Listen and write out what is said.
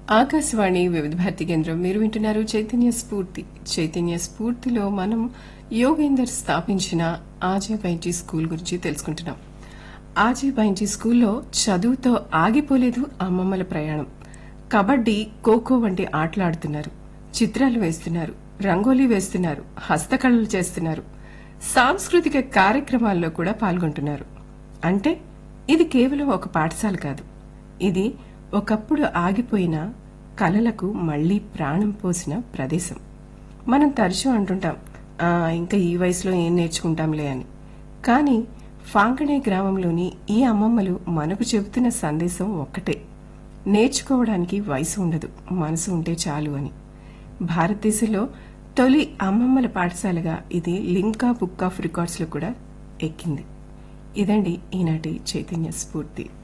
ఆకాశవాణి వివిధ భారతి కేంద్రం మీరు వింటున్నారు చైతన్య స్ఫూర్తి చైతన్య స్ఫూర్తిలో మనం యోగేందర్ స్థాపించిన ఆజే బైంజీ స్కూల్ గురించి తెలుసుకుంటున్నాం ఆజే బైంజీ స్కూల్లో చదువుతో ఆగిపోలేదు అమ్మమ్మల ప్రయాణం కబడ్డీ ఖోఖో వంటి ఆటలాడుతున్నారు చిత్రాలు వేస్తున్నారు రంగోలీ వేస్తున్నారు హస్తకళలు చేస్తున్నారు సాంస్కృతిక కార్యక్రమాల్లో కూడా పాల్గొంటున్నారు అంటే ఇది కేవలం ఒక పాఠశాల కాదు ఇది ఒకప్పుడు ఆగిపోయిన కలలకు మళ్లీ ప్రాణం పోసిన ప్రదేశం మనం తరచూ అంటుంటాం "ఆ, ఇంకా ఈ వయసులో ఏం నేర్చుకుంటాంలే అని కానీ ఫాంకడే గ్రామంలోని ఈ అమ్మమ్మలు మనకు చెబుతున్న సందేశం ఒక్కటే నేర్చుకోవడానికి వయసు ఉండదు మనసు ఉంటే చాలు అని భారతదేశంలో తొలి అమ్మమ్మల పాఠశాలగా ఇది లింకా బుక్ ఆఫ్ రికార్డ్స్ లో కూడా ఎక్కింది ఇదండి ఈనాటి చైతన్య స్ఫూర్తి